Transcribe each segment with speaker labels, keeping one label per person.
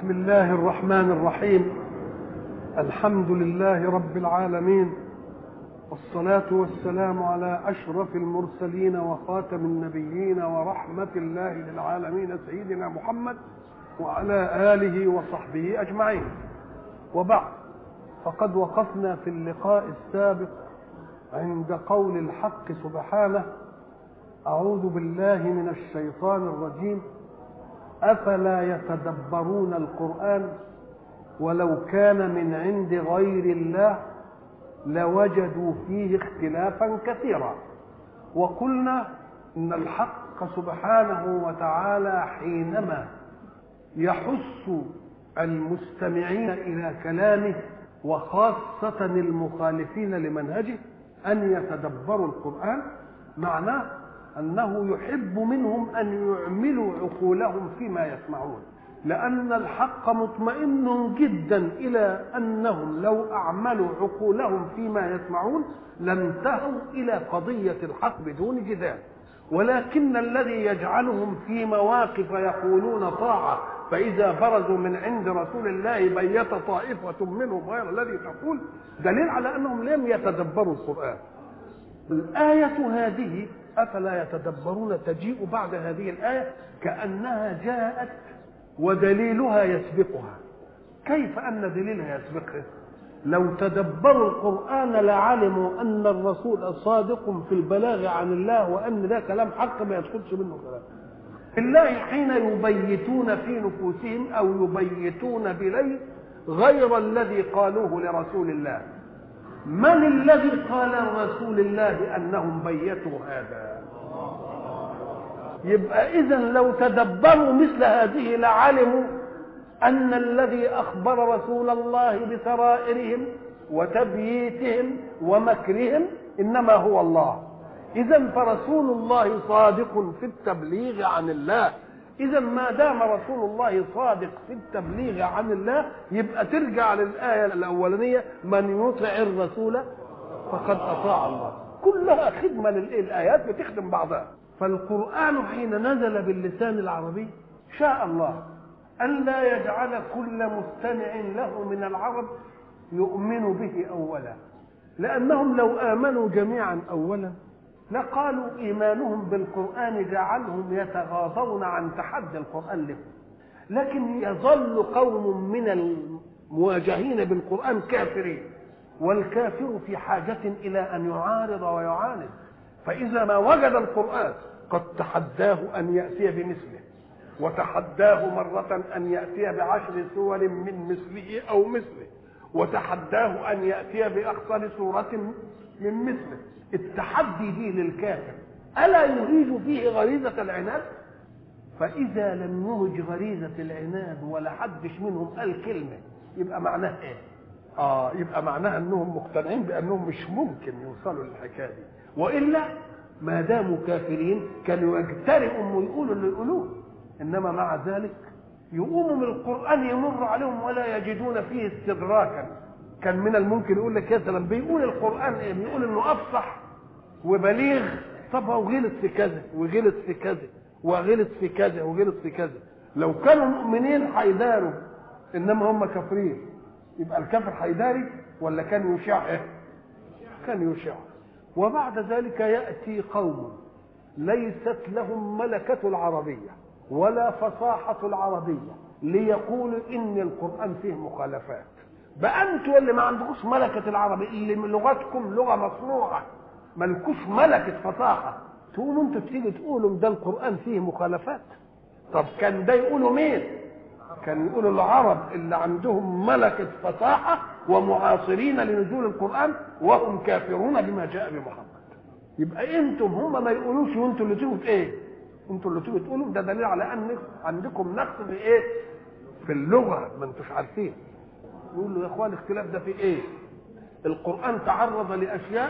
Speaker 1: بسم الله الرحمن الرحيم الحمد لله رب العالمين والصلاة والسلام على أشرف المرسلين وخاتم النبيين ورحمة الله للعالمين سيدنا محمد وعلى آله وصحبه أجمعين وبعد فقد وقفنا في اللقاء السابق عند قول الحق سبحانه أعوذ بالله من الشيطان الرجيم أفلا يتدبرون القرآن ولو كان من عند غير الله لوجدوا فيه اختلافا كثيرا وقلنا ان الحق سبحانه وتعالى حينما يحث المستمعين الى كلامه وخاصه المخالفين لمنهجه ان يتدبروا القران معناه انه يحب منهم ان يعملوا عقولهم فيما يسمعون لأن الحق مطمئن جدا إلى أنهم لو أعملوا عقولهم فيما يسمعون لانتهوا إلى قضية الحق بدون جدال ولكن الذي يجعلهم في مواقف يقولون طاعة فإذا برزوا من عند رسول الله بيت طائفة منهم غير الذي تقول دليل على أنهم لم يتدبروا القرآن الآية هذه أفلا يتدبرون تجيء بعد هذه الآية كأنها جاءت ودليلها يسبقها كيف ان دليلها يسبقها لو تدبروا القران لعلموا ان الرسول صادق في البلاغ عن الله وان ده كلام حق ما يدخلش منه كلام الله حين يبيتون في نفوسهم او يبيتون بليل غير الذي قالوه لرسول الله من الذي قال لرسول الله انهم بيتوا هذا يبقى اذا لو تدبروا مثل هذه لعلموا ان الذي اخبر رسول الله بسرائرهم وتبييتهم ومكرهم انما هو الله اذا فرسول الله صادق في التبليغ عن الله اذا ما دام رسول الله صادق في التبليغ عن الله يبقى ترجع للايه الاولانيه من يطع الرسول فقد اطاع الله كلها خدمه للايات بتخدم بعضها فالقرآن حين نزل باللسان العربي شاء الله ألا يجعل كل مستمع له من العرب يؤمن به أولا لأنهم لو آمنوا جميعا أولا لقالوا إيمانهم بالقرآن جعلهم يتغاضون عن تحدي القرآن لهم لكن يظل قوم من المواجهين بالقرآن كافرين والكافر في حاجة إلى أن يعارض ويعاند فإذا ما وجد القرآن قد تحداه أن يأتي بمثله وتحداه مرة أن يأتي بعشر سور من مثله أو مثله وتحداه أن يأتي بأخطر سورة من مثله التحدي دي للكافر ألا يهيج فيه غريزة العناد فإذا لم يهج غريزة العناد ولا حدش منهم قال كلمة يبقى معناه إيه؟ آه يبقى معناها أنهم مقتنعين بأنهم مش ممكن يوصلوا للحكاية دي والا ما داموا كافرين كانوا يجترئوا ويقولوا اللي يقولوه انما مع ذلك يقوموا من القران يمر عليهم ولا يجدون فيه استدراكا كان من الممكن يقول لك يا سلام بيقول القران ايه بيقول انه افصح وبليغ طب هو غلط في كذا وغلط في كذا وغلط في كذا وغلط في كذا لو كانوا مؤمنين هيداروا انما هم كافرين يبقى الكافر هيداري ولا كان يشع ايه كان يشع وبعد ذلك ياتي قوم ليست لهم ملكه العربيه ولا فصاحه العربيه ليقولوا ان القران فيه مخالفات بقى انتوا اللي ما عندكوش ملكه العربيه اللي من لغتكم لغه مصنوعه ملكوش ملكه فصاحه تقوموا انتوا تيجي تقولوا ده القران فيه مخالفات طب كان ده يقولوا مين كان يقولوا العرب اللي عندهم ملكه فصاحه ومعاصرين لنزول القرآن وهم كافرون بما جاء بمحمد يبقى انتم هم ما يقولوش وانتم اللي تيجوا ايه انتم اللي تيجوا تقولوا ده دليل على ان عندكم نقص في ايه في اللغه ما انتوش عارفين يقول له يا اخوان الاختلاف ده في ايه القرآن تعرض لأشياء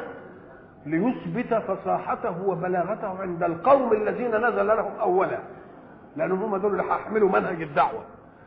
Speaker 1: ليثبت فصاحته وبلاغته عند القوم الذين نزل لهم أولا لأنهم هم دول اللي هيحملوا منهج الدعوة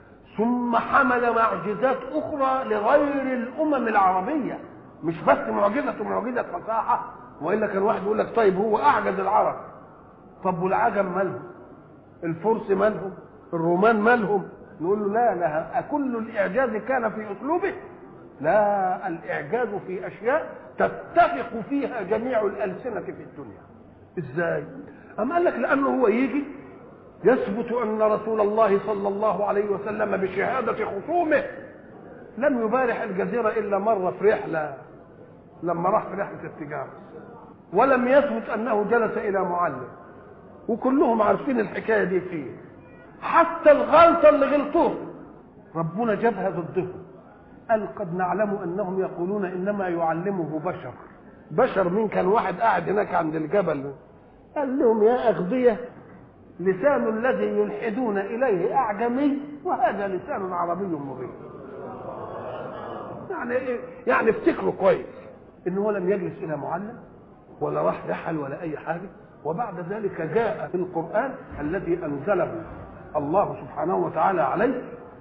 Speaker 1: ثم حمل معجزات اخرى لغير الامم العربيه مش بس معجزه معجزه فصاحه والا كان واحد يقول لك طيب هو اعجز العرب طب والعجم مالهم الفرس مالهم الرومان مالهم نقول له لا لا أكل الإعجاز كان في أسلوبه لا الإعجاز في أشياء تتفق فيها جميع الألسنة في الدنيا إزاي أم قال لك لأنه هو يجي يثبت أن رسول الله صلى الله عليه وسلم بشهادة خصومه لم يبارح الجزيرة إلا مرة في رحلة لما راح في رحلة التجارة ولم يثبت أنه جلس إلى معلم وكلهم عارفين الحكاية دي فيه حتى الغلطة اللي غلطوها ربنا جابها ضدهم قال قد نعلم أنهم يقولون إنما يعلمه بشر بشر مين كان واحد قاعد هناك عند الجبل قال لهم يا أغبية لسان الذي يلحدون إليه أعجمي وهذا لسان عربي مبين يعني إيه؟ يعني افتكروا كويس إن هو لم يجلس إلى معلم ولا راح رحل ولا أي حاجة وبعد ذلك جاء في القرآن الذي أنزله الله سبحانه وتعالى عليه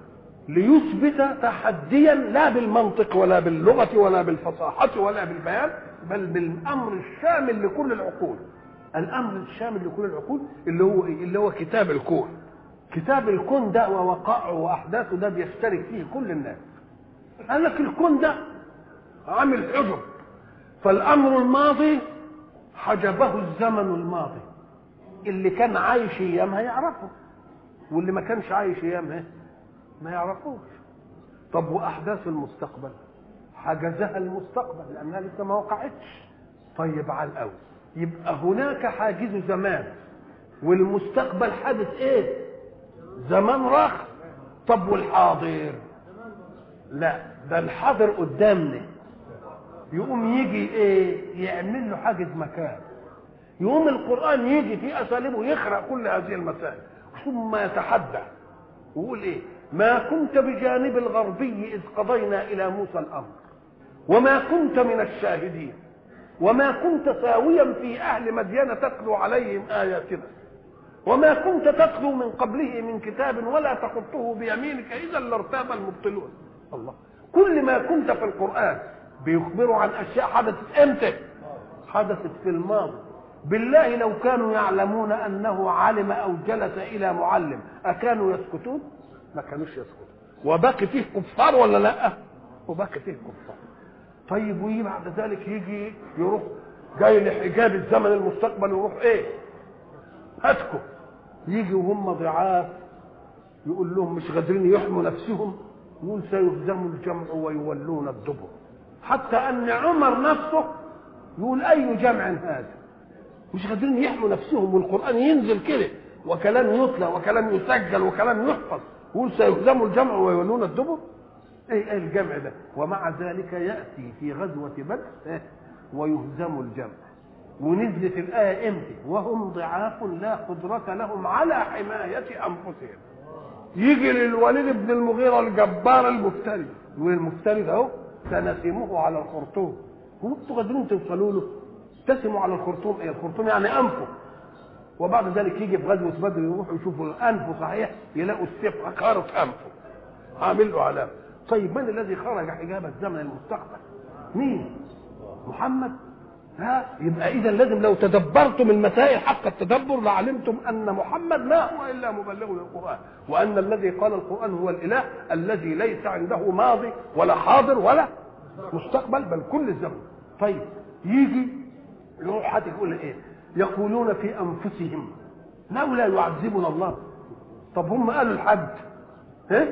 Speaker 1: ليثبت تحديا لا بالمنطق ولا باللغة ولا بالفصاحة ولا بالبيان بل بالأمر الشامل لكل العقول الأمر الشامل لكل العقول اللي هو إيه؟ اللي هو كتاب الكون كتاب الكون ده ووقائعه وأحداثه ده بيشترك فيه كل الناس قال لك الكون ده عامل حجب فالأمر الماضي حجبه الزمن الماضي اللي كان عايش ايامها يعرفه واللي ما كانش عايش ايامها ما يعرفوش طب واحداث المستقبل حجزها المستقبل لانها لسه ما وقعتش طيب على الاول يبقى هناك حاجز زمان والمستقبل حادث ايه زمان راح طب والحاضر لا ده الحاضر قدامنا يقوم يجي ايه يعمل له حاجز مكان يقوم القران يجي في اساليبه يخرق كل هذه المسائل ثم يتحدى ويقول ايه ما كنت بجانب الغربي اذ قضينا الى موسى الامر وما كنت من الشاهدين وما كنت ساويا في اهل مدين تتلو عليهم اياتنا وما كنت تتلو من قبله من كتاب ولا تخطه بيمينك اذا لارتاب المبطلون الله كل ما كنت في القران بيخبروا عن اشياء حدثت امتى حدثت في الماضي بالله لو كانوا يعلمون انه علم او جلس الى معلم اكانوا يسكتون ما كانوش يسكتون وباقي فيه كفار ولا لا وباقي فيه كفار طيب ويجي بعد ذلك يجي يروح جاي لحجاب الزمن المستقبل يروح ايه هاتكم يجي وهم ضعاف يقول لهم مش قادرين يحموا نفسهم يقول سيهزم الجمع ويولون الدبر حتى ان عمر نفسه يقول اي جمع هذا مش قادرين يحموا نفسهم والقران ينزل كده وكلام يتلى وكلام يسجل وكلام يحفظ يقول سيهزم الجمع ويولون الدبر ايه ايه الجمع ده ومع ذلك ياتي في غزوه بدر إيه؟ ويهزم الجمع ونزلت الايه امتى وهم ضعاف لا قدره لهم على حمايه انفسهم يجي للوليد بن المغيرة الجبار المفتري والمفتري ده اهو سنسمه على الخرطوم هو انتوا قادرين توصلوا له تسموا على الخرطوم ايه الخرطوم يعني انفه وبعد ذلك يجي في غزوه بدر يروحوا يشوفوا انفه صحيح يلاقوا السيف خارط انفه عامل له علامه طيب من الذي خرج حجاب الزمن المستقبل مين محمد ها يبقى اذا لازم لو تدبرتم المسائل حق التدبر لعلمتم ان محمد ما هو الا مبلغ للقران وان الذي قال القران هو الاله الذي ليس عنده ماضي ولا حاضر ولا مستقبل بل كل الزمن طيب يجي يروح حد يقول ايه يقولون في انفسهم لولا يعذبنا الله طب هم قالوا الحد ها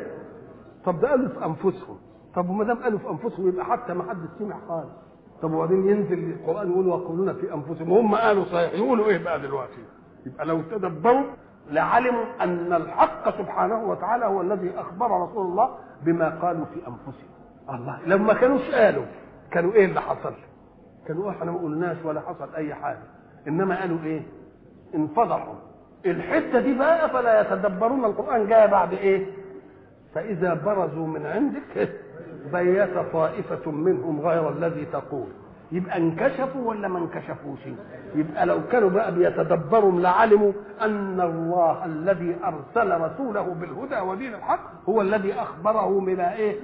Speaker 1: طب ده قالوا في انفسهم طب وما دام قالوا في انفسهم يبقى حتى ما حد سمع قال طب وبعدين ينزل القران يقول ويقولون في انفسهم هم قالوا صحيح يقولوا ايه بقى دلوقتي يبقى لو تدبروا لعلموا ان الحق سبحانه وتعالى هو الذي اخبر رسول الله بما قالوا في انفسهم الله لما كانوش قالوا كانوا ايه اللي حصل كانوا احنا ما قلناش ولا حصل اي حاجه انما قالوا ايه انفضحوا الحته دي بقى فلا يتدبرون القران جاء بعد ايه فاذا برزوا من عندك بيت طائفة منهم غير الذي تقول يبقى انكشفوا ولا ما انكشفوش يبقى لو كانوا بقى بيتدبروا لعلموا ان الله الذي ارسل رسوله بالهدى ودين الحق هو الذي اخبره بما ايه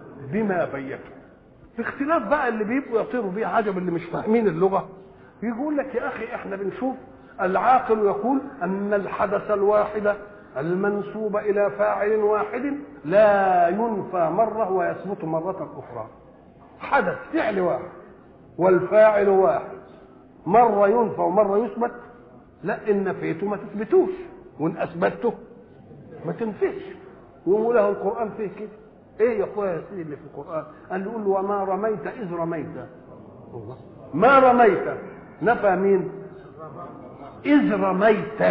Speaker 1: بما بيته في اختلاف بقى اللي بيبقوا يطيروا بيه عجب اللي مش فاهمين اللغه يقول لك يا اخي احنا بنشوف العاقل يقول ان الحدث الواحد المنسوب إلى فاعل واحد لا ينفى مرة ويثبت مرة أخرى حدث فعل واحد والفاعل واحد مرة ينفى ومرة يثبت لا إن نفيته ما تثبتوش وإن أثبته ما تنفيش ويقول له القرآن فيه كده إيه يا أخويا يا سيدي اللي في القرآن قال له قول له وما رميت إذ رميت الله ما رميت نفى مين إذ رميت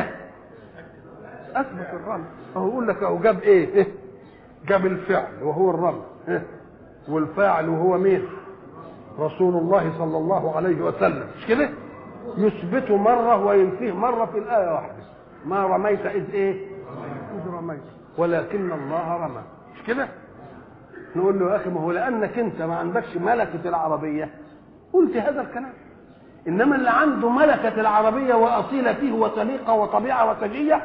Speaker 1: أثبت الرمي أهو يقول لك أهو جاب إيه؟, إيه جاب الفعل وهو الرمي إيه؟ والفاعل وهو مين رسول الله صلى الله عليه وسلم مش كده يثبت مرة وينفيه مرة في الآية واحدة ما رميت إذ إيه إذ رميت ولكن الله رمى مش كده نقول له يا أخي ما هو لأنك أنت ما عندكش ملكة العربية قلت هذا الكلام انما اللي عنده ملكه العربيه واصيل فيه وسليقه وطبيعه وسجيه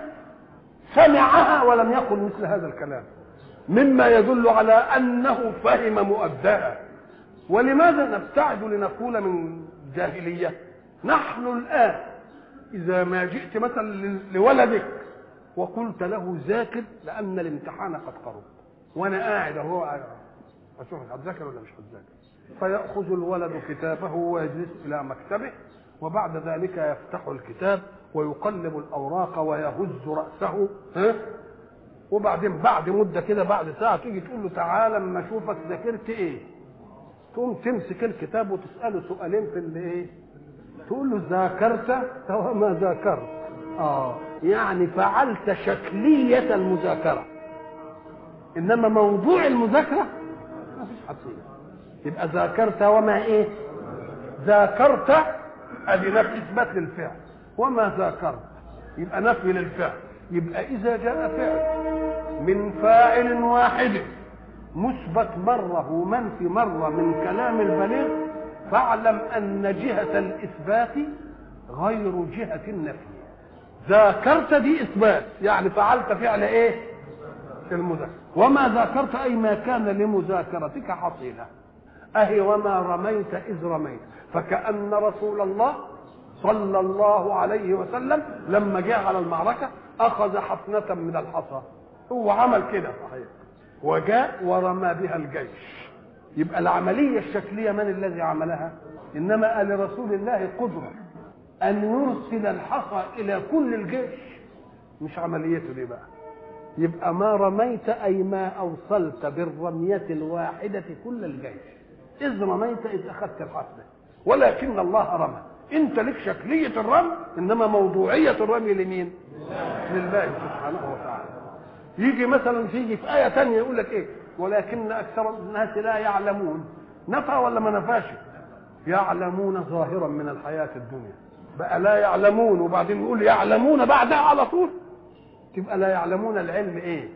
Speaker 1: سمعها ولم يقل مثل هذا الكلام مما يدل على انه فهم مؤداها ولماذا نبتعد لنقول من جاهليه نحن الان اذا ما جئت مثلا لولدك وقلت له ذاكر لان الامتحان قد قرب وانا قاعد اهو اشوفك هتذاكر ولا مش هتذاكر فيأخذ الولد كتابه ويجلس إلى مكتبه وبعد ذلك يفتح الكتاب ويقلب الأوراق ويهز رأسه ها وبعدين بعد مدة كده بعد ساعة تيجي تقول له تعالى اما اشوفك ذاكرت ايه تقوم تمسك الكتاب وتسأله سؤالين في اللي ايه تقول له ذاكرت وما ذاكرت اه يعني فعلت شكلية المذاكرة انما موضوع المذاكرة ما فيش حصيلة يبقى ذاكرت وما ايه ذاكرت ادي نفي اثبات للفعل وما ذاكرت يبقى نفي للفعل يبقى اذا جاء فعل من فاعل واحد مثبت مره ومنفي مره من كلام البليغ فاعلم ان جهه الاثبات غير جهه النفي ذاكرت دي اثبات يعني فعلت فعل ايه المذاكره وما ذاكرت اي ما كان لمذاكرتك حصيله أهي وما رميت إذ رميت فكأن رسول الله صلى الله عليه وسلم لما جاء على المعركة أخذ حفنة من الحصى هو عمل كده صحيح وجاء ورمى بها الجيش يبقى العملية الشكلية من الذي عملها إنما قال لرسول الله قدرة أن يرسل الحصى إلى كل الجيش مش عمليته دي بقى يبقى ما رميت أي ما أوصلت بالرمية الواحدة كل الجيش إذ رميت إذ أخذت الحسنة ولكن الله رمى أنت لك شكلية الرمي إنما موضوعية الرمي لمين؟ لله سبحانه وتعالى يجي مثلا تيجي في آية ثانية يقول لك إيه؟ ولكن أكثر الناس لا يعلمون نفى ولا ما نفاش؟ يعلمون ظاهرا من الحياة الدنيا بقى لا يعلمون وبعدين يقول يعلمون بعدها على طول تبقى لا يعلمون العلم ايه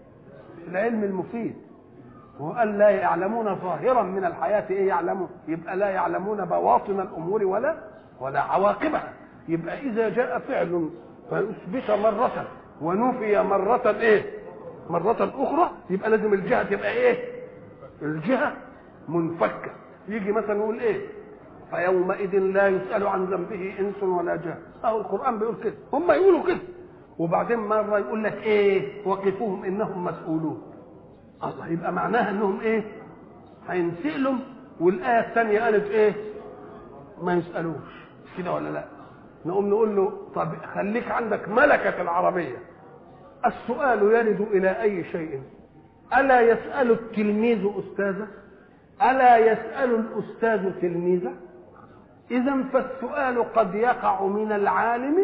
Speaker 1: العلم المفيد وقال لا يعلمون ظاهرا من الحياة ايه يعلمون يبقى لا يعلمون بواطن الامور ولا ولا عواقبها يبقى اذا جاء فعل فاثبت مرة ونفي مرة ايه مرة اخرى يبقى لازم الجهة تبقى ايه الجهة منفكة يجي مثلا يقول ايه فيومئذ لا يسأل عن ذنبه انس ولا جهة اهو القرآن بيقول كده هم يقولوا كده وبعدين مرة يقول لك ايه وقفوهم انهم مسؤولون الله يبقى معناها انهم ايه هينسألوا والايه الثانيه قالت ايه ما يسالوش كده ولا لا نقوم نقول له طب خليك عندك ملكه العربيه السؤال يرد الى اي شيء الا يسال التلميذ استاذه الا يسال الاستاذ تلميذه اذا فالسؤال قد يقع من العالم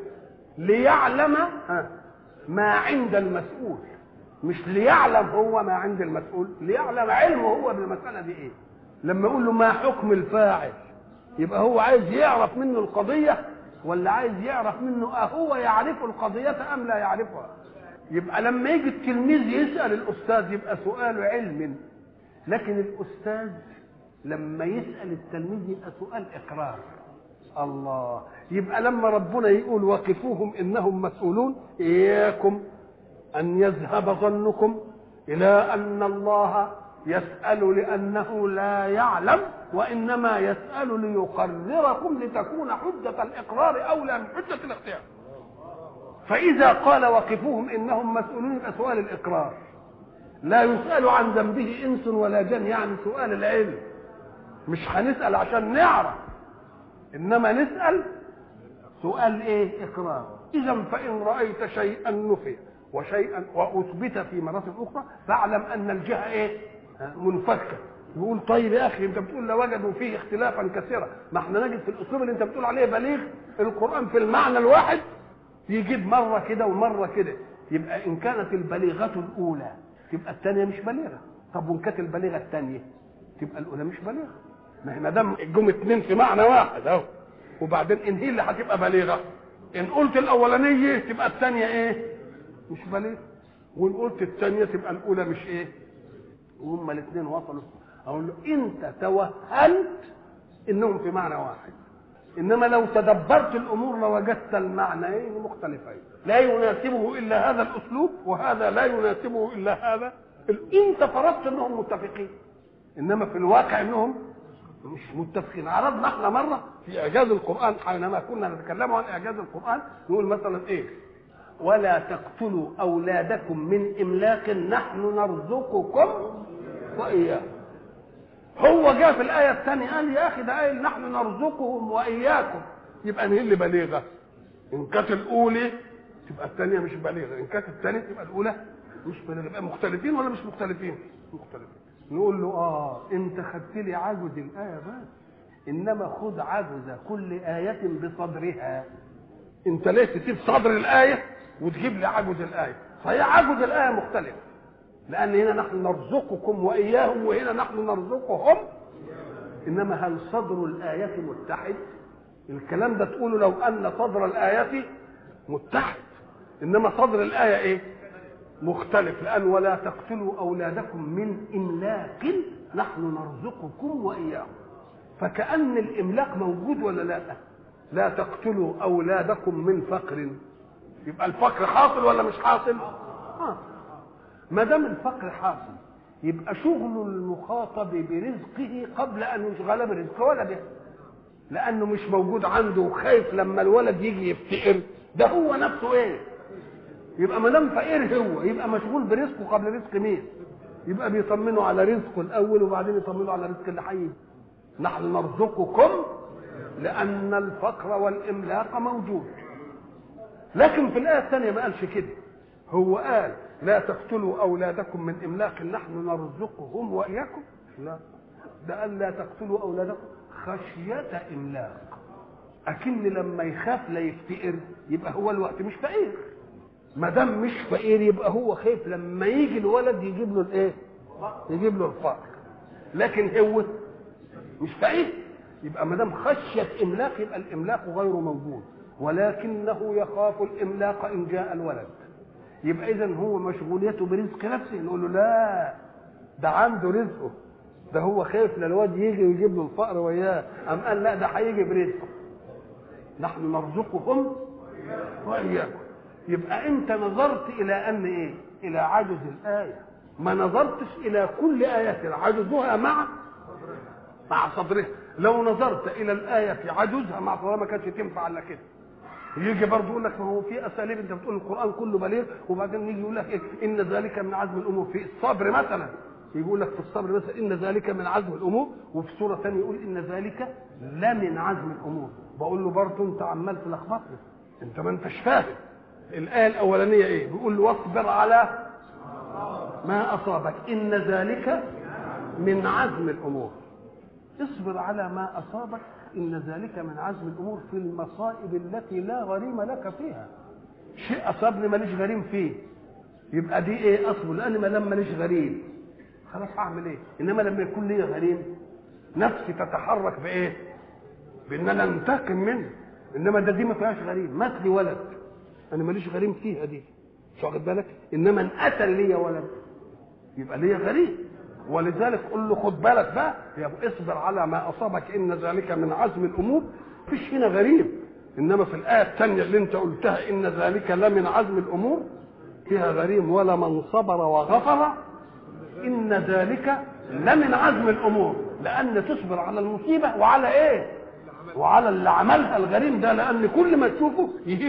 Speaker 1: ليعلم ما عند المسؤول مش ليعلم هو ما عند المسؤول ليعلم علمه هو بالمسألة دي ايه لما يقول له ما حكم الفاعل يبقى هو عايز يعرف منه القضية ولا عايز يعرف منه أهو يعرف القضية أم لا يعرفها يبقى لما يجي التلميذ يسأل الأستاذ يبقى سؤال علم لكن الأستاذ لما يسأل التلميذ يبقى سؤال إقرار الله يبقى لما ربنا يقول وقفوهم إنهم مسؤولون إياكم أن يذهب ظنكم إلى أن الله يسأل لأنه لا يعلم وإنما يسأل ليقرركم لتكون حجة الإقرار أولى من حجة الاختيار فإذا قال وقفوهم إنهم مسؤولون يبقى سؤال الإقرار لا يسأل عن ذنبه إنس ولا جن يعني سؤال العلم مش هنسأل عشان نعرف إنما نسأل سؤال إيه إقرار إذا فإن رأيت شيئا نفي وشيئا وأثبت في مراتب أخرى فاعلم أن الجهة إيه منفكة يقول طيب يا اخي انت بتقول لوجدوا فيه اختلافا كثيرا ما احنا نجد في الاسلوب اللي انت بتقول عليه بليغ القران في المعنى الواحد يجيب مره كده ومره كده يبقى ان كانت البليغه الاولى تبقى الثانيه مش بليغه طب وان كانت البليغه الثانيه تبقى الاولى مش بليغه ما هي ما دام جم اتنين في معنى واحد اهو وبعدين ان هي اللي هتبقى بليغه ان قلت الاولانيه تبقى الثانيه ايه مش بليغه وان قلت الثانيه تبقى الاولى مش ايه وهما الاثنين وصلوا اقول له انت توهمت انهم في معنى واحد انما لو تدبرت الامور لوجدت المعنيين مختلفين لا يناسبه الا هذا الاسلوب وهذا لا يناسبه الا هذا انت فرضت انهم متفقين انما في الواقع انهم مش متفقين عرضنا احنا مره في اعجاز القران حينما كنا نتكلم عن اعجاز القران نقول مثلا ايه ولا تقتلوا اولادكم من املاق نحن نرزقكم واياكم هو جاء في الايه الثانيه قال يا اخي ده قايل نحن نرزقهم واياكم يبقى هي اللي بليغه ان كانت الاولى تبقى الثانيه مش بليغه ان كانت الثانيه تبقى الاولى مش بليغه يبقى مختلفين ولا مش مختلفين مختلفين نقول له اه انت خدت لي عجز الايه بس انما خذ عجز كل ايه بصدرها انت ليه تسيب صدر الايه وتجيب لي عجز الايه صحيح عجز الايه مختلف لان هنا نحن نرزقكم واياهم وهنا نحن نرزقهم انما هل صدر الايه متحد الكلام ده تقوله لو ان صدر الايه متحد انما صدر الايه ايه مختلف لان ولا تقتلوا اولادكم من املاق نحن نرزقكم واياهم فكان الاملاق موجود ولا لا لا تقتلوا اولادكم من فقر يبقى الفقر حاصل ولا مش حاصل حاصل ما دام الفقر حاصل يبقى شغل المخاطب برزقه قبل ان يشغل برزق ولده لانه مش موجود عنده وخايف لما الولد يجي يفتقر ده هو نفسه ايه يبقى ما دام فقير هو يبقى مشغول برزقه قبل رزق مين يبقى بيطمنوا على رزقه الاول وبعدين يطمنوا على رزق اللي حي نحن نرزقكم لان الفقر والاملاق موجود لكن في الايه الثانيه ما قالش كده هو قال لا تقتلوا اولادكم من املاق نحن نرزقهم واياكم لا ده قال لا تقتلوا اولادكم خشيه املاق اكن لما يخاف لا يفتقر يبقى هو الوقت مش فقير ما دام مش فقير يبقى هو خايف لما يجي الولد يجيب له الايه يجيب له الفقر لكن هو مش فقير يبقى ما دام خشيه املاق يبقى الاملاق غير موجود ولكنه يخاف الاملاق ان جاء الولد يبقى اذا هو مشغوليته برزق نفسه نقول له لا ده عنده رزقه ده هو خايف للواد يجي ويجيب له الفقر وياه ام قال لا ده هيجي برزقه نحن نرزقهم واياكم يبقى انت نظرت الى ان ايه الى عجز الايه ما نظرتش الى كل ايه عجزها مع مع صدرها لو نظرت الى الايه في عجزها مع صدرها ما كانتش تنفع الا كده يجي برضه يقول لك ما هو في اساليب انت بتقول القران كله بليغ وبعدين يجي يقول لك إيه ان ذلك من عزم الامور في الصبر مثلا يقول لك في الصبر مثلا ان ذلك من عزم الامور وفي سوره ثانيه يقول ان ذلك لا من عزم الامور بقول له برضه انت عمال تلخبطني انت ما انتش فاهم الايه الاولانيه ايه بيقول له واصبر على ما اصابك ان ذلك من عزم الامور اصبر على ما اصابك ان ذلك من عزم الامور في المصائب التي لا غريم لك فيها شيء اصابني ماليش غريم فيه يبقى دي ايه اصله لان ما دام ماليش غريم خلاص هعمل ايه انما لما يكون لي غريم نفسي تتحرك بايه بان انا انتقم منه انما ده دي ما فيهاش غريم مات لي ولد انا ماليش غريم فيها دي مش واخد بالك انما ان قتل لي ولد يبقى ليا غريم ولذلك قل له خد بالك بقى يا ابو اصبر على ما اصابك ان ذلك من عزم الامور مفيش هنا غريب انما في الايه الثانيه اللي انت قلتها ان ذلك لمن عزم الامور فيها غريم ولا من صبر وغفر ان ذلك لمن عزم الامور لان تصبر على المصيبه وعلى ايه وعلى اللي عملها الغريم ده لان كل ما تشوفه يجي فيك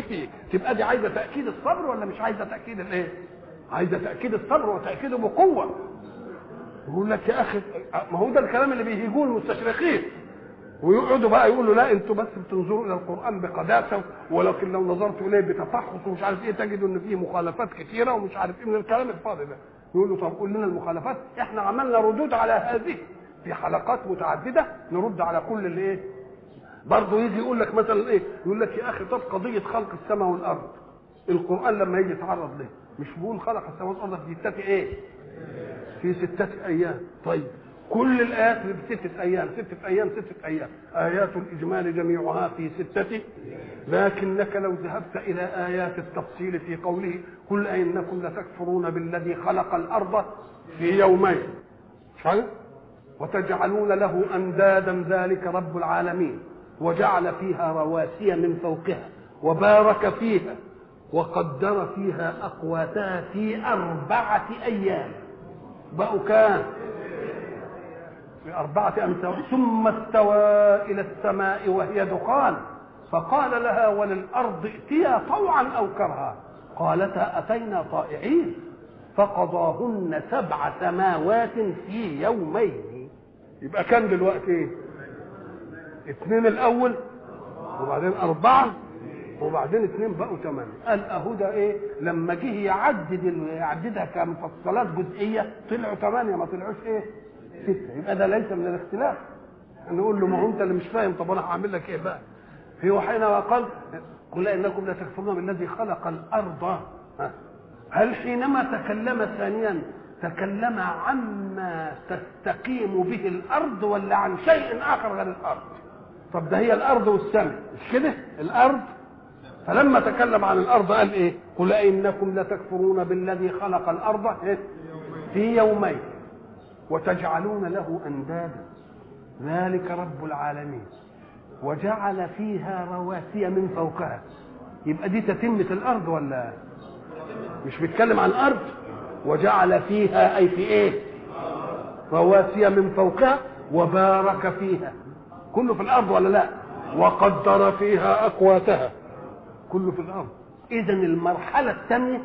Speaker 1: تبقى دي عايزه تاكيد الصبر ولا مش عايزه تاكيد الايه عايزه تاكيد الصبر وتاكيده بقوه يقول لك يا اخي ما هو ده الكلام اللي بيهيجوه المستشرقين ويقعدوا بقى يقولوا لا انتوا بس بتنظروا الى القران بقداسه ولكن لو نظرت اليه بتفحص ومش عارف ايه تجدوا ان فيه مخالفات كثيره ومش عارف ايه من الكلام الفاضي ده يقول له طب قول لنا المخالفات احنا عملنا ردود على هذه في حلقات متعدده نرد على كل اللي ايه برضه يجي يقول لك مثلا ايه يقول لك يا اخي طب قضيه خلق السماء والارض القران لما يجي يتعرض له مش بيقول خلق السماء والارض في ستة ايه في ستة ايام طيب كل الايات في ستة ايام ستة ايام ستة ايام ايات الاجمال جميعها في ستة لكنك لو ذهبت الى ايات التفصيل في قوله قل انكم لتكفرون بالذي خلق الارض في يومين مش وتجعلون له اندادا ذلك رب العالمين وجعل فيها رواسي من فوقها وبارك فيها وقدر فيها اقواتها في اربعه ايام بقوا كام في أربعة أمثال ثم استوى إلى السماء وهي دخان فقال لها وللأرض ائتيا طوعا أو كرها قالتا أتينا طائعين فقضاهن سبع سماوات في يومين يبقى كان دلوقتي ايه اثنين الاول وبعدين اربعه وبعدين اثنين بقوا ثمانيه قال اهو ده ايه لما جه يعدد يعددها كمفصلات جزئيه طلعوا ثمانيه ما طلعوش ايه سته يبقى ده ليس من الاختلاف نقول له ما هو انت اللي مش فاهم طب انا هعمل لك ايه بقى في حين وقال قل انكم لا تكفرون بالذي خلق الارض هل حينما تكلم ثانيا تكلم عما تستقيم به الارض ولا عن شيء اخر غير الارض طب ده هي الارض والسماء مش كده الارض فلما تكلم عن الارض قال ايه قل انكم لتكفرون بالذي خلق الارض في يومين وتجعلون له اندادا ذلك رب العالمين وجعل فيها رواسي من فوقها يبقى دي تتمة الأرض ولا مش بيتكلم عن الأرض وجعل فيها أي في إيه رواسي من فوقها وبارك فيها كله في الأرض ولا لا وقدر فيها أقواتها كله في الأرض إذا المرحلة الثانية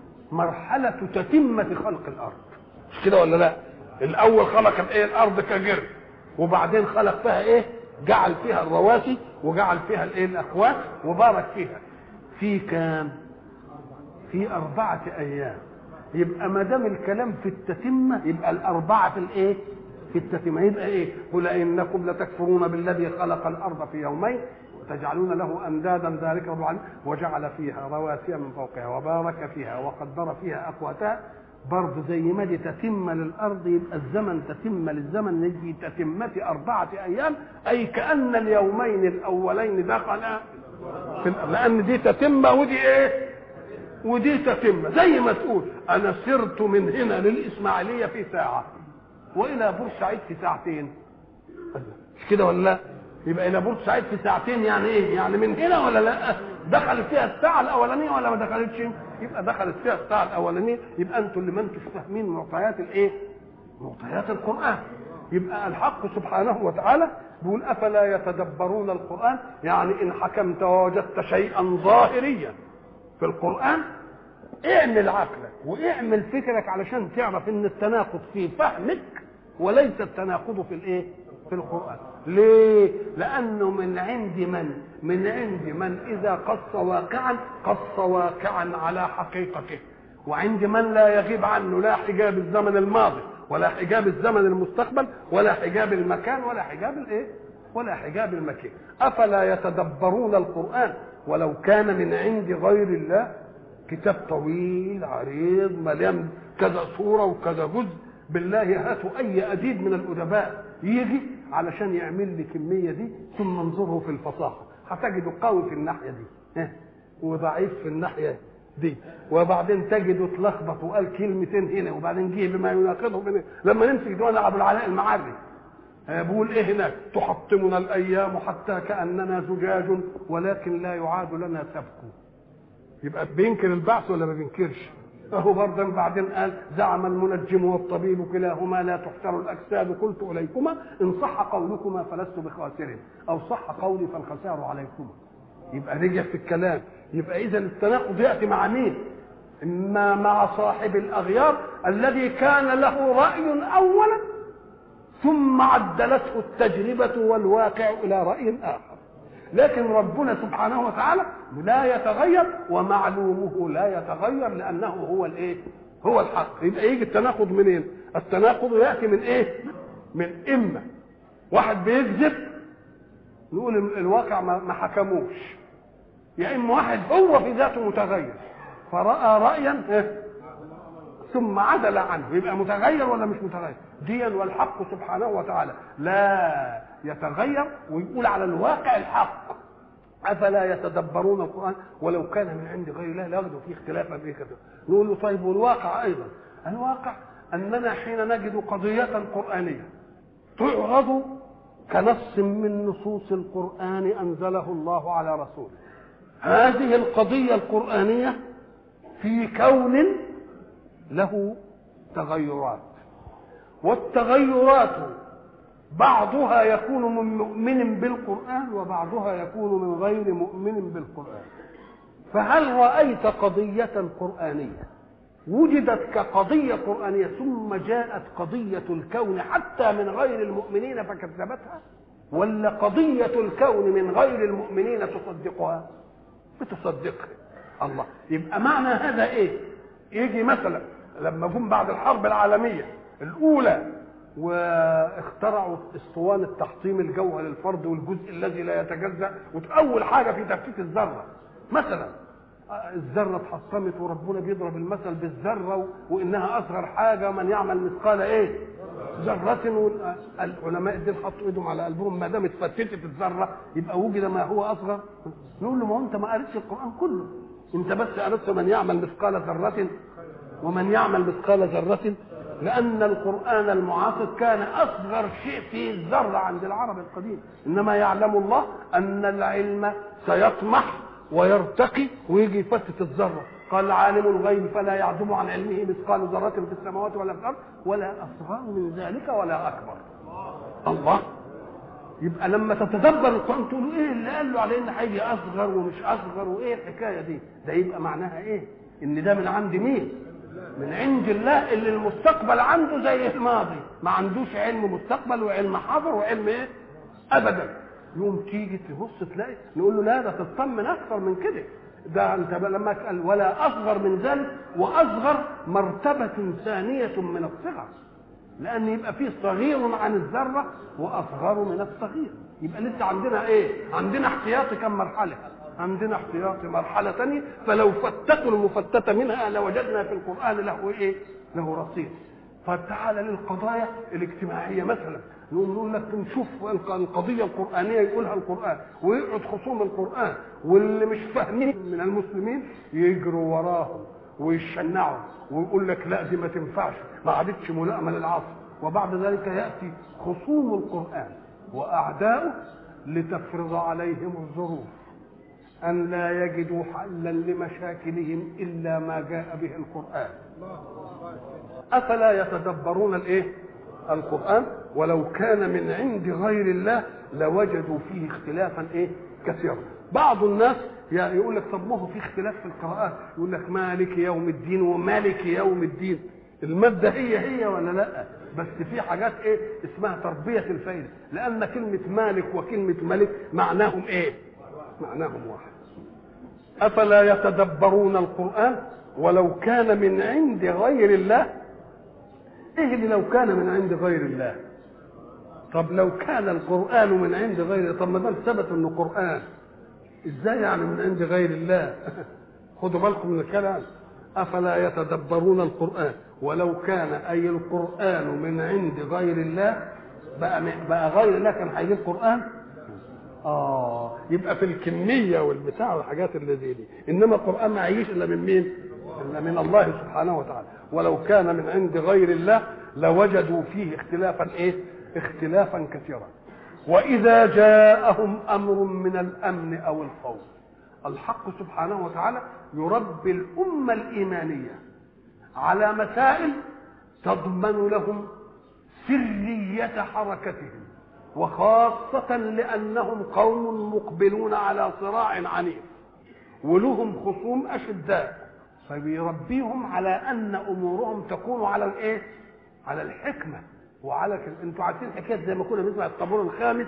Speaker 1: مرحلة تتمة خلق الأرض مش كده ولا لا الأول خلق الإيه الأرض كجر وبعدين خلق فيها إيه جعل فيها الرواسي وجعل فيها الايه الاقوات وبارك فيها في كام في أربعة أيام يبقى ما دام الكلام في التتمة يبقى الأربعة في الإيه؟ في التتمة يبقى إيه؟ قل إنكم لتكفرون بالذي خلق الأرض في يومين وتجعلون له أندادا ذلك رب العالمين وجعل فيها رواسي من فوقها وبارك فيها وقدر فيها أقواتها برضه زي ما دي تتم للارض يبقى الزمن تتم للزمن نجي تتمة أربعة أيام أي كأن اليومين الأولين دخلا في لأن دي تتمة ودي إيه؟ ودي تتمة زي ما تقول أنا سرت من هنا للإسماعيلية في ساعة وإلى بورسعيد في ساعتين مش كده ولا لا؟ يبقى إلى بورسعيد في ساعتين يعني إيه؟ يعني من هنا ولا لا؟ دخلت فيها الساعة الأولانية ولا ما دخلتش؟ يبقى دخلت فيها الساعة الأولانية يبقى أنتوا اللي ما أنتوش فاهمين معطيات الإيه؟ معطيات القرآن يبقى الحق سبحانه وتعالى بيقول أفلا يتدبرون القرآن يعني إن حكمت ووجدت شيئا ظاهريا في القرآن اعمل عقلك واعمل فكرك علشان تعرف ان التناقض في فهمك وليس التناقض في الايه؟ في القرآن ليه؟ لأنه من عند من؟ من عند من إذا قص واقعا قص واقعا على حقيقته وعند من لا يغيب عنه لا حجاب الزمن الماضي ولا حجاب الزمن المستقبل ولا حجاب المكان ولا حجاب الايه؟ ولا حجاب المكان أفلا يتدبرون القرآن ولو كان من عند غير الله كتاب طويل عريض مليان كذا صورة وكذا جزء بالله هاتوا أي أديب من الأدباء يجي علشان يعمل لي الكمية دي ثم انظره في الفصاحة هتجده قوي في الناحية دي وضعيف في الناحية دي وبعدين تجده اتلخبط وقال كلمتين هنا وبعدين جه بما يناقضه من لما نمسك ديوان ابو العلاء المعري بيقول ايه هناك تحطمنا الايام حتى كاننا زجاج ولكن لا يعاد لنا سبك يبقى بينكر البعث ولا ما بينكرش فهو برضه بعدين قال زعم المنجم والطبيب كلاهما لا تحتر الاجساد قلت اليكما ان صح قولكما فلست بخاسر او صح قولي فالخسار عليكما يبقى رجع في الكلام يبقى اذا التناقض ياتي مع مين اما مع صاحب الاغيار الذي كان له راي اولا ثم عدلته التجربه والواقع الى راي اخر لكن ربنا سبحانه وتعالى لا يتغير ومعلومه لا يتغير لانه هو الايه هو الحق يبقى يجي التناقض منين التناقض ياتي من ايه من اما واحد بيكذب نقول الواقع ما حكموش يا اما واحد هو في ذاته متغير فراى رايا إيه؟ ثم عدل عنه يبقى متغير ولا مش متغير ديا والحق سبحانه وتعالى لا يتغير ويقول على الواقع الحق افلا يتدبرون القران ولو كان من عند غير الله لوجدوا فيه اختلافا فيه كثير نقول له طيب والواقع ايضا الواقع اننا حين نجد قضيه قرانيه تعرض كنص من نصوص القران انزله الله على رسوله هذه القضيه القرانيه في كون له تغيرات والتغيرات بعضها يكون من مؤمن بالقرآن وبعضها يكون من غير مؤمن بالقرآن فهل رأيت قضية قرآنية وجدت كقضية قرآنية ثم جاءت قضية الكون حتى من غير المؤمنين فكذبتها ولا قضية الكون من غير المؤمنين تصدقها بتصدقها الله يبقى معنى هذا ايه يجي مثلا لما جم بعد الحرب العالمية الأولى واخترعوا اسطوانة تحطيم الجوهر للفرد والجزء الذي لا يتجزأ وأول حاجة في تفكيك الذرة مثلا الذرة اتحطمت وربنا بيضرب المثل بالذرة وإنها أصغر حاجة من يعمل مثقال إيه؟ ذرة العلماء الدين حطوا ايدهم على قلبهم ما دام اتفتتت الذرة يبقى وجد ما هو أصغر نقول له ما أنت ما قريتش القرآن كله أنت بس قريت من يعمل مثقال ذرة ومن يعمل مثقال ذرة لأن القرآن المعاصر كان أصغر شيء في الذرة عند العرب القديم إنما يعلم الله أن العلم سيطمح ويرتقي ويجي يفتت الذرة قال عالم الغيب فلا يعزب عن علمه مثقال ذرة في السماوات ولا في الأرض ولا أصغر من ذلك ولا أكبر الله يبقى لما تتدبر القرآن تقول ايه اللي قال له عليه ان هيجي اصغر ومش اصغر وايه الحكايه دي؟ ده يبقى معناها ايه؟ ان ده من عند مين؟ من عند الله اللي المستقبل عنده زي الماضي ما عندوش علم مستقبل وعلم حاضر وعلم ايه ابدا يوم تيجي تبص تلاقي نقول له لا ده تطمن اكثر من كده ده انت لما قال ولا اصغر من ذلك واصغر مرتبه ثانيه من الصغر لان يبقى فيه صغير عن الذره واصغر من الصغير يبقى لسه عندنا ايه عندنا احتياطي كم مرحله عندنا احتياطي مرحلة ثانية فلو فتتوا المفتتة منها لوجدنا في القرآن له ايه؟ له رصيد. فتعالى للقضايا الاجتماعية مثلا نقوم نقول لك نشوف القضية القرآنية يقولها القرآن ويقعد خصوم القرآن واللي مش فاهمين من المسلمين يجروا وراهم ويشنعوا ويقول لك لا دي ما تنفعش ما عادتش ملائمة للعصر وبعد ذلك يأتي خصوم القرآن وأعداؤه لتفرض عليهم الظروف أن لا يجدوا حلا لمشاكلهم إلا ما جاء به القرآن أفلا يتدبرون الإيه؟ القرآن ولو كان من عند غير الله لوجدوا فيه اختلافا إيه؟ كثيرا بعض الناس يقول لك طب ما هو في اختلاف في القراءات يقول لك مالك يوم الدين ومالك يوم الدين المادة هي هي ولا لا بس في حاجات ايه اسمها تربية الفائدة لأن كلمة مالك وكلمة ملك معناهم ايه معناهم واحد افلا يتدبرون القران ولو كان من عند غير الله ايه اللي لو كان من عند غير الله طب لو كان القران من عند غير طب ما دام ثبت انه قران ازاي يعني من عند غير الله خدوا بالكم من الكلام افلا يتدبرون القران ولو كان اي القران من عند غير الله بقى بقى غير الله كان هيجيب قران اه يبقى في الكميه والبتاع والحاجات اللي زي دي انما القران ما يعيش الا من مين الا من الله سبحانه وتعالى ولو كان من عند غير الله لوجدوا فيه اختلافا ايه اختلافا كثيرا واذا جاءهم امر من الامن او الخوف الحق سبحانه وتعالى يربي الامه الايمانيه على مسائل تضمن لهم سريه حركتهم وخاصة لأنهم قوم مقبلون على صراع عنيف ولهم خصوم اشداء فبيربيهم على ان امورهم تكون على الايه على الحكمه وعلى ك... انتوا عارفين حكايه زي ما كنا بنسمع الطابور الخامس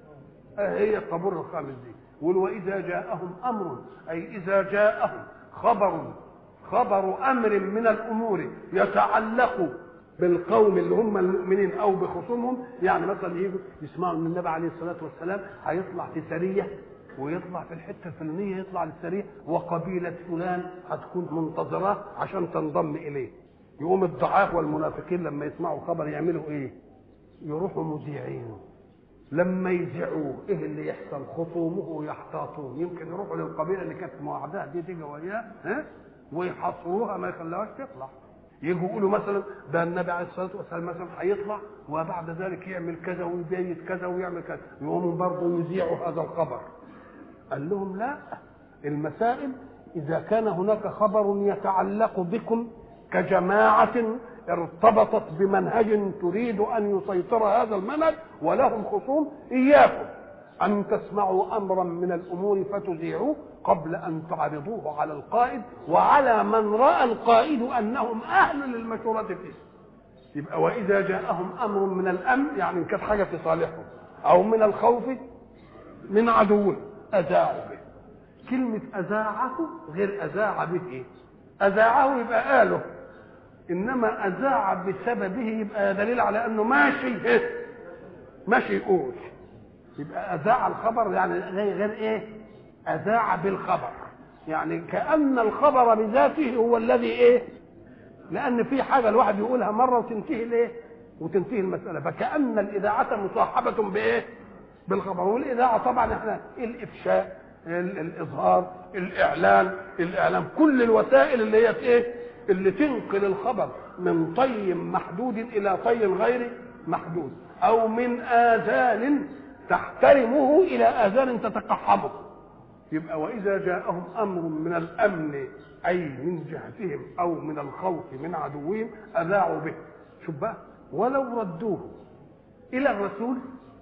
Speaker 1: آه هي الطابور الخامس دي يقول واذا جاءهم امر اي اذا جاءهم خبر خبر امر من الامور يتعلق بالقوم اللي هم المؤمنين او بخصومهم يعني مثلا يجوا يسمعوا ان النبي عليه الصلاه والسلام هيطلع في سريه ويطلع في الحته الفلانيه يطلع للسريه وقبيله فلان هتكون منتظراه عشان تنضم اليه يقوم الضعاف والمنافقين لما يسمعوا خبر يعملوا ايه يروحوا مذيعين لما يذيعوه ايه اللي يحصل خصومه يحتاطون يمكن يروحوا للقبيله اللي كانت موعدها دي تيجي وياه ها ويحصروها ما يخلوهاش تطلع يجوا يقولوا مثلا ده النبي عليه الصلاه والسلام مثلا هيطلع وبعد ذلك يعمل كذا ويبيت كذا ويعمل كذا يقوموا برضه يذيعوا هذا الخبر قال لهم لا المسائل اذا كان هناك خبر يتعلق بكم كجماعه ارتبطت بمنهج تريد ان يسيطر هذا المنهج ولهم خصوم اياكم ان تسمعوا امرا من الامور فتذيعوه قبل ان تعرضوه على القائد وعلى من راى القائد انهم اهل للمشوره فيه يبقى واذا جاءهم امر من الامن يعني كانت حاجه في صالحهم او من الخوف من عدوه اذاعوا به كلمه اذاعه غير اذاع به اذاعه يبقى قاله انما اذاع بسببه يبقى دليل على انه ماشي ماشي يقول يبقى اذاع الخبر يعني غير غير ايه اذاع بالخبر يعني كان الخبر بذاته هو الذي ايه لان في حاجه الواحد يقولها مره وتنتهي الايه وتنتهي المساله فكان الاذاعه مصاحبه بايه بالخبر والاذاعه طبعا احنا الافشاء الاظهار الاعلان الاعلام كل الوسائل اللي هي ايه اللي تنقل الخبر من طي محدود الى طي غير محدود او من اذان تحترمه الى اذان تتقحمه يبقى واذا جاءهم امر من الامن اي من جهتهم او من الخوف من عدوهم اذاعوا به شوف بقى ولو ردوه الى الرسول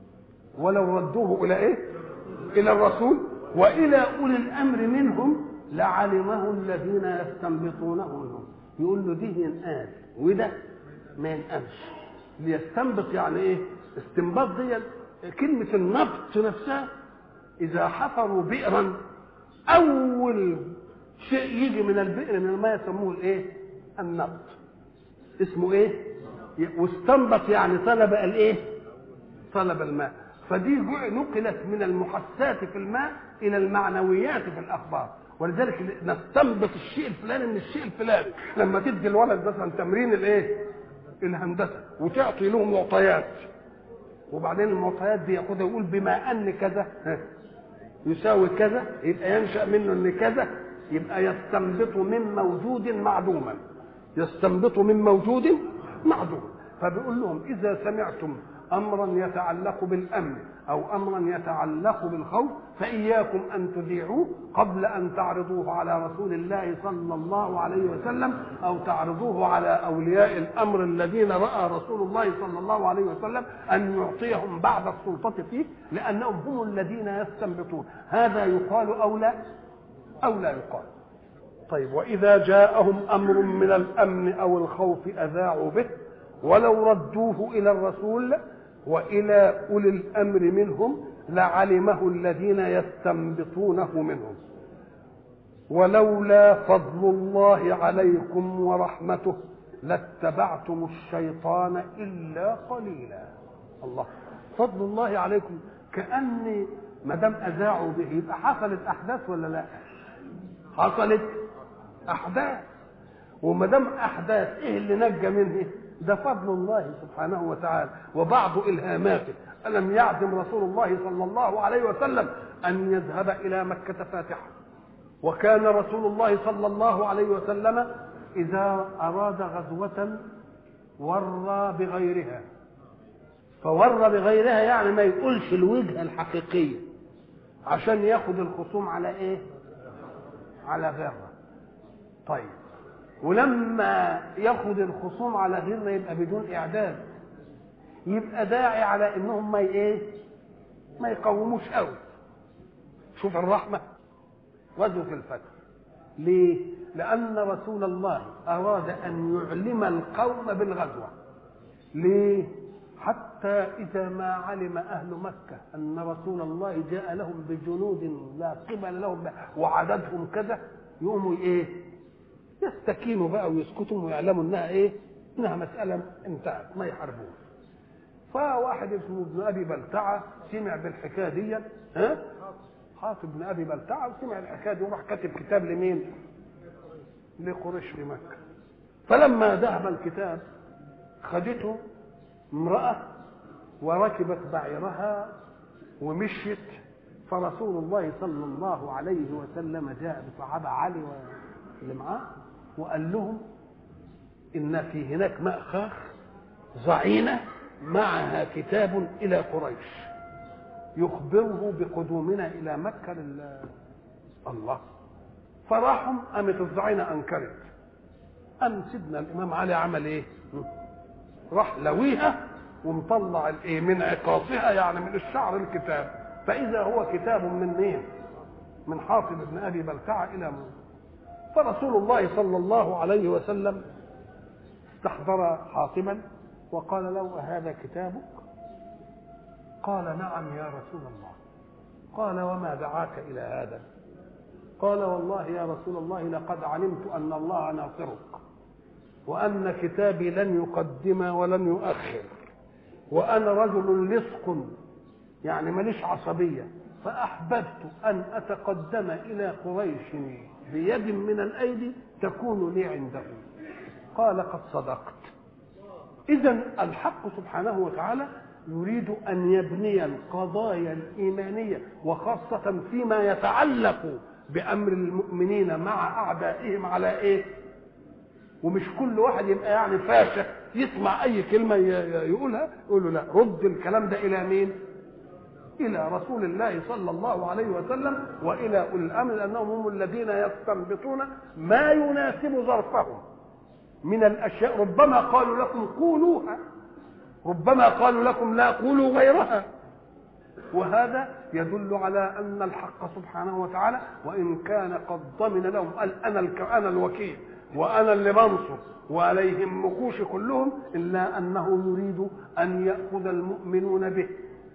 Speaker 1: ولو ردوه الى ايه الى الرسول والى اولي الامر منهم لعلمه الذين يستنبطونه منهم يقول له دي ينقال وده ما ينقالش ليستنبط يعني ايه استنباط دي كلمة النبط نفسها إذا حفروا بئرا أول شيء يجي من البئر من الماء يسموه الإيه؟ النبط اسمه إيه؟ واستنبط يعني طلب الإيه؟ طلب الماء فدي نقلت من المحسات في الماء إلى المعنويات في الأخبار ولذلك نستنبط الشيء الفلاني من الشيء الفلاني لما تدي الولد مثلا تمرين الايه الهندسه وتعطي له معطيات وبعدين المعطيات دي ياخدها يقول بما ان كذا يساوي كذا يبقى ينشا منه ان كذا يبقى يستنبط من موجود معدوما يستنبط من موجود معدوم فبيقول لهم اذا سمعتم امرا يتعلق بالامن او امرا يتعلق بالخوف فاياكم ان تذيعوه قبل ان تعرضوه على رسول الله صلى الله عليه وسلم او تعرضوه على اولياء الامر الذين راى رسول الله صلى الله عليه وسلم ان يعطيهم بعض السلطه فيه لانهم هم الذين يستنبطون هذا يقال او لا او لا يقال طيب واذا جاءهم امر من الامن او الخوف اذاعوا به ولو ردوه الى الرسول والى اولي الامر منهم لعلمه الذين يستنبطونه منهم ولولا فضل الله عليكم ورحمته لاتبعتم الشيطان الا قليلا الله فضل الله عليكم كان ما دام اذاعوا به يبقى حصلت احداث ولا لا حصلت احداث وما دام احداث ايه اللي نجى منه ده فضل الله سبحانه وتعالى وبعض الهاماته الم يعزم رسول الله صلى الله عليه وسلم ان يذهب الى مكه فاتحا وكان رسول الله صلى الله عليه وسلم اذا اراد غزوه ورى بغيرها فورى بغيرها يعني ما يقولش الوجهه الحقيقيه عشان ياخد الخصوم على ايه على غيرها طيب ولما ياخد الخصوم على غيرنا يبقى بدون اعداد يبقى داعي على انهم ما ايه ما يقوموش قوي شوف الرحمه غزوة الفتح ليه؟ لأن رسول الله أراد أن يعلم القوم بالغزوة ليه؟ حتى إذا ما علم أهل مكة أن رسول الله جاء لهم بجنود لا قبل لهم بها وعددهم كذا يقوموا إيه؟ يستكينوا بقى ويسكتوا ويعلموا إنها إيه؟ إنها مسألة انتهت ما يحاربون. فواحد اسمه ابن أبي بلتعة سمع بالحكاية دي ها؟ حاطب بن أبي بلتعة وسمع الحكاية دي وراح كاتب كتاب لمين؟ لقريش في مكة. فلما ذهب الكتاب خدته امرأة وركبت بعيرها ومشيت فرسول الله صلى الله عليه وسلم جاء بصحابة علي واللي معاه وقال لهم إن في هناك مأخاخ ضعينة معها كتاب إلى قريش يخبره بقدومنا إلى مكة لله الله فراحوا قامت الضعينة أنكرت قام سيدنا الإمام علي عمل إيه؟ راح لويها ومطلع الايه من عقاصها يعني من الشعر الكتاب فاذا هو كتاب من مين من حاطب بن ابي بلتعه الى موسى فرسول الله صلى الله عليه وسلم استحضر حاطبا وقال له هذا كتابك قال نعم يا رسول الله قال وما دعاك الى هذا قال والله يا رسول الله لقد علمت ان الله ناصرك وأن كتابي لن يقدم ولن يؤخر وأنا رجل لصق يعني ماليش عصبية فأحببت أن أتقدم إلى قريش بيد من الأيدي تكون لي عنده قال قد صدقت إذا الحق سبحانه وتعالى يريد أن يبني القضايا الإيمانية وخاصة فيما يتعلق بأمر المؤمنين مع أعدائهم على إيه؟ ومش كل واحد يبقى يعني فاشة يسمع اي كلمه يقولها يقول له لا رد الكلام ده الى مين الى رسول الله صلى الله عليه وسلم والى اولي الامر لانهم هم الذين يستنبطون ما يناسب ظرفهم من الاشياء ربما قالوا لكم قولوها ربما قالوا لكم لا قولوا غيرها وهذا يدل على ان الحق سبحانه وتعالى وان كان قد ضمن لهم قال انا انا الوكيل وانا اللي بنصر ولا يهمكوش كلهم الا انه يريد ان ياخذ المؤمنون به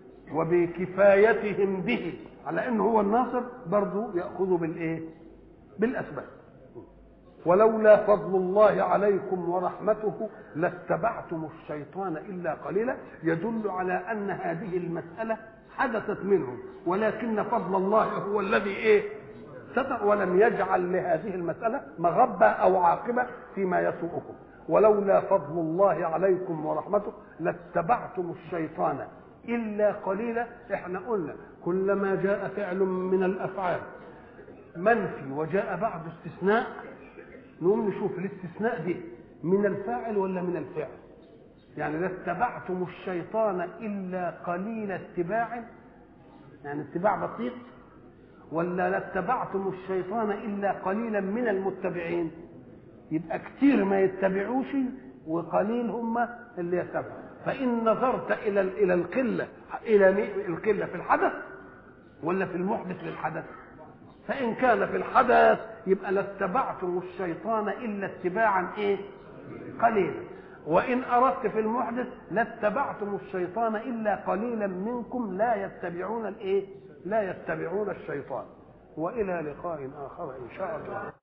Speaker 1: وبكفايتهم به على انه هو الناصر برضه ياخذ بالايه بالاسباب ولولا فضل الله عليكم ورحمته لاتبعتم الشيطان الا قليلا يدل على ان هذه المساله حدثت منهم ولكن فضل الله هو الذي ايه ستر ولم يجعل لهذه المسألة مغبة أو عاقبة فيما يسوءكم ولولا فضل الله عليكم ورحمته لاتبعتم الشيطان إلا قليلا احنا قلنا كلما جاء فعل من الأفعال منفي وجاء بعد استثناء نقوم نشوف الاستثناء دي من الفاعل ولا من الفعل يعني لاتبعتم الشيطان إلا قليل اتباع يعني اتباع بسيط ولا لاتبعتم الشيطان الا قليلا من المتبعين يبقى كتير ما يتبعوش وقليل هم اللي يتبعوا فان نظرت الى الى القله الى القله في الحدث ولا في المحدث للحدث فان كان في الحدث يبقى لاتبعتم الشيطان الا اتباعا ايه قليلا وان اردت في المحدث لاتبعتم الشيطان الا قليلا منكم لا يتبعون الايه لا يتبعون الشيطان والى لقاء اخر ان شاء الله